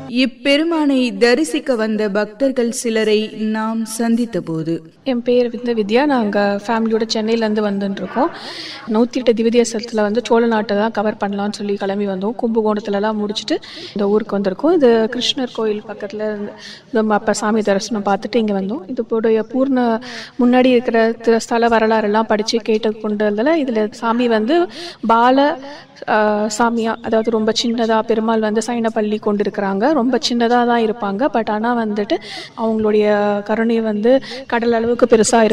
இப்பெருமானை தரிசிக்க வந்த பக்தர்கள் சிலரை நாம் சந்தித்தபோது என் பேர் வந்து வித்யா நாங்கள் ஃபேமிலியோட சென்னையிலேருந்து வந்துட்டுருக்கோம் நூற்றி எட்டு திவ்யதேசத்தில் வந்து சோழ நாட்டை தான் கவர் பண்ணலாம்னு சொல்லி கிளம்பி வந்தோம் கும்பகோணத்துலலாம் முடிச்சுட்டு இந்த ஊருக்கு வந்திருக்கோம் இது கிருஷ்ணர் கோயில் பக்கத்தில் நம்ம அப்போ சாமி தரிசனம் பார்த்துட்டு இங்கே வந்தோம் இதோடைய பூர்ண முன்னாடி இருக்கிற திரு ஸ்தல வரலாறெல்லாம் படித்து கேட்டு கொண்டதில் இதில் சாமி வந்து பால ஆஹ், சாமியா அதாவது ரொம்ப சின்னதாக பெருமாள் வந்து சைனப்பள்ளி கொண்டு இருக்கிறாங்க ரொம்ப சின்னதாக தான் இருப்பாங்க பட் ஆனால் வந்துட்டு அவங்களுடைய கருணை வந்து கடல் அளவுக்கு பெருசாக